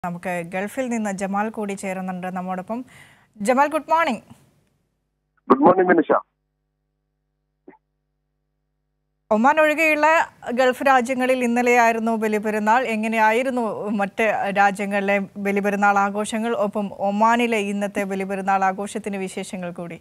നമുക്ക് ഗൾഫിൽ നിന്ന് ജമാൽ കൂടി ചേരുന്നുണ്ട് നമ്മോടൊപ്പം Jamal good morning good morning Minisha Oman ഒഴികെയുള്ള ഗൾഫ് രാജ്യങ്ങളിൽ ഇന്നലെയായിരുന്നു ബലിപെരുന്നാൾ എങ്ങനെയായിരുന്നു മറ്റ് രാജ്യങ്ങളിലെ ബലിപെരുന്നാൾ ആഘോഷങ്ങൾ ഒപ്പം ഒമാനിലെ ഇന്നത്തെ ബലിപെരുന്നാൾ ആഘോഷത്തിന് വിശേഷങ്ങൾ കൂടി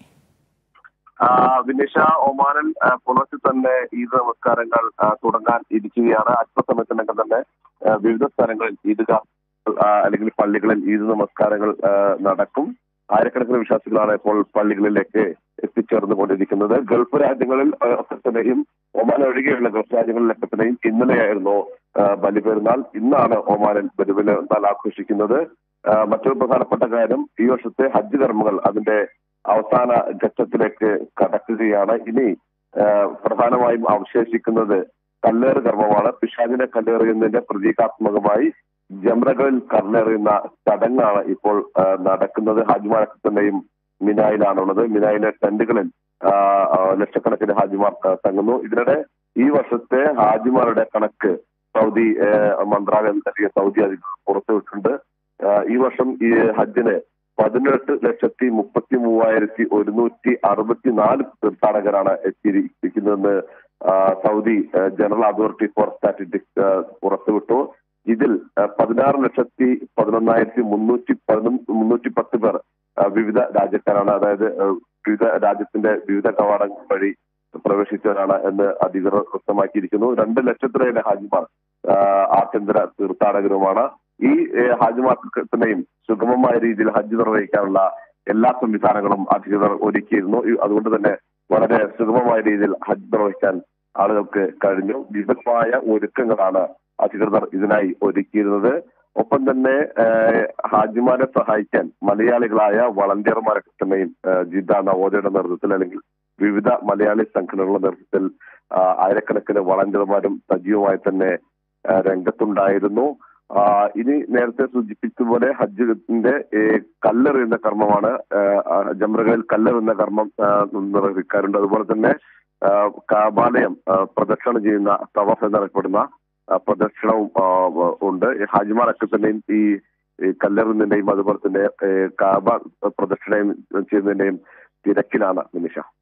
ആ, വിനിഷ ഒമാനിൽ ആ, പുലർച്ചെ തന്നെ ഈദ് നമസ്കാരങ്ങൾ ആ, തുടങ്ങാൻ ഇരിക്കുകയാണ് അല്പസമയത്തിനകം തന്നെ ആ, വിവിധ സ്ഥലങ്ങളിൽ ഈദ്ഗാഹ് ആ, അല്ലെങ്കിൽ പള്ളികളിൽ ഈദ് നമസ്കാരങ്ങൾ ആ, നടക്കും ആയിരക്കണക്കിന് വിശ്വാസികളാണ് ഇപ്പോൾ പള്ളികളിലേക്ക് എത്തിച്ചേർന്നുകൊണ്ടിരിക്കുന്നത് ഗൾഫ് രാജ്യങ്ങളിൽ ആ, ഒക്കെ തന്നെയും ഒമാൻ ഒഴികെയുള്ള ഗൾഫ് രാജ്യങ്ങളിലൊക്കെ തന്നെയും ഇന്നലെയായിരുന്നു ആ, ബലിപെരുന്നാൾ ഇന്നാണ് ഒമാനിൽ ബലിപെരുന്നാൾ ആഘോഷിക്കുന്നത് ആ, മറ്റൊരു പ്രധാനപ്പെട്ട കാര്യം ഈ വർഷത്തെ ഹജ്ജ് കർമ്മങ്ങൾ അതിന്റെ അവസാന ഘട്ടത്തിലേക്ക് കടക്കുകയാണ് ഇനി ആ, പ്രധാനമായും അവശേഷിക്കുന്നത് കല്ലേറ് കർമ്മമാണ് പിശാചിനെ കല്ലേറിയുന്നതിന്റെ പ്രതീകാത്മകമായി ജംറകളിൽ കല്ലേറിയുന്ന ചടങ്ങാണ് ഇപ്പോൾ ആ, നടക്കുന്നത് ഹാജിമാരൊക്കെ തന്നെയും മിനായിലാണുള്ളത് മിനായിലെ ടെന്റുകളിൽ ആ, ആ, ലക്ഷക്കണക്കിന് ഹാജിമാർ ആ, തങ്ങുന്നു ഇതിനിടെ ഈ വർഷത്തെ ഹാജിമാരുടെ കണക്ക് സൗദി ആ, മന്ത്രാലയം നൽകിയ സൗദി അധികൃതർ പുറത്തുവിട്ടിട്ടുണ്ട് ആ, ഈ വർഷം ഈ ഹജ്ജിന് പതിനെട്ട് ലക്ഷത്തി മുപ്പത്തി മൂവായിരത്തി ഒരുന്നൂറ്റി അറുപത്തിനാല് തീർത്ഥാടകരാണ് എത്തിയിരിക്കുന്നതെന്ന് ആ, സൗദി ആ, ജനറൽ അതോറിറ്റി ഫോർ സ്റ്റാറ്റിസ്റ്റിക്സ് ആ, പുറത്തുവിട്ടു ഇതിൽ ആ, പതിനാറ് ലക്ഷത്തി പതിനൊന്നായിരത്തി മുന്നൂറ്റി പതിനൊന്ന് മുന്നൂറ്റി പത്ത് പേർ ആ, വിവിധ രാജ്യക്കാരാണ് അതായത് ആ, വിവിധ രാജ്യത്തിന്റെ വിവിധ കവാടങ്ങൾ വഴി പ്രവേശിച്ചവരാണ് എന്ന് അധികൃതർ വ്യക്തമാക്കിയിരിക്കുന്നു രണ്ട് ലക്ഷത്തിലേറെ ഹാജിമാർ ആ, ആഭ്യന്തര തീർത്ഥാടകരുമാണ് ഈ ഏ, ഹാജിമാർക്ക് തന്നെയും സുഗമമായ രീതിയിൽ ഹജ്ജ് നിർവഹിക്കാനുള്ള എല്ലാ സംവിധാനങ്ങളും അധികൃതർ ഒരുക്കിയിരുന്നു ഈ- അതുകൊണ്ട് തന്നെ വളരെ സുഗമമായ രീതിയിൽ ഹജ്ജ് നിർവഹിക്കാൻ ആളുകൾക്ക് കഴിഞ്ഞു വിപുലമായ ഒരുക്കങ്ങളാണ് അധികൃതർ ഇതിനായി ഒരുക്കിയിരുന്നത് ഒപ്പം തന്നെ ഏഹ്, ഹാജിമാരെ സഹായിക്കാൻ മലയാളികളായ വളണ്ടിയർമാരൊക്കെ തന്നെയും ഏഹ്, ജിദ്ദ നവോദയയുടെ നേതൃത്വത്തിൽ അല്ലെങ്കിൽ വിവിധ മലയാളി സംഘടനകളുടെ നേതൃത്വത്തിൽ ആ, ആയിരക്കണക്കിന് വളണ്ടിയർമാരും സജീവമായി തന്നെ ആ, രംഗത്തുണ്ടായിരുന്നു ആ, ഇനി നേരത്തെ സൂചിപ്പിച്ചതുപോലെ ഹജ്ജിന്റെ ഏ, കല്ലെറിയുന്ന കർമ്മമാണ് ആ, ആ, ജംറകളിൽ കല്ലെറിയുന്ന കർമ്മം ആ, നിർവഹിക്കാറുണ്ട് അതുപോലെ തന്നെ ആ, കാബാലയം ആ, പ്രദക്ഷിണം ചെയ്യുന്ന തവഫ് എന്നറിയപ്പെടുന്ന ആ, പ്രദക്ഷിണവും ആ, ഉണ്ട് ഈ ഹാജിമാരൊക്കെ തന്നെയും ഈ ഈ കല്ലെറിയുന്നതിന്റെയും അതുപോലെ തന്നെ ഏ, കാബ പ്രദക്ഷിണം ചെയ്യുന്നതിന്റെയും തിരക്കിലാണ് നിമിഷ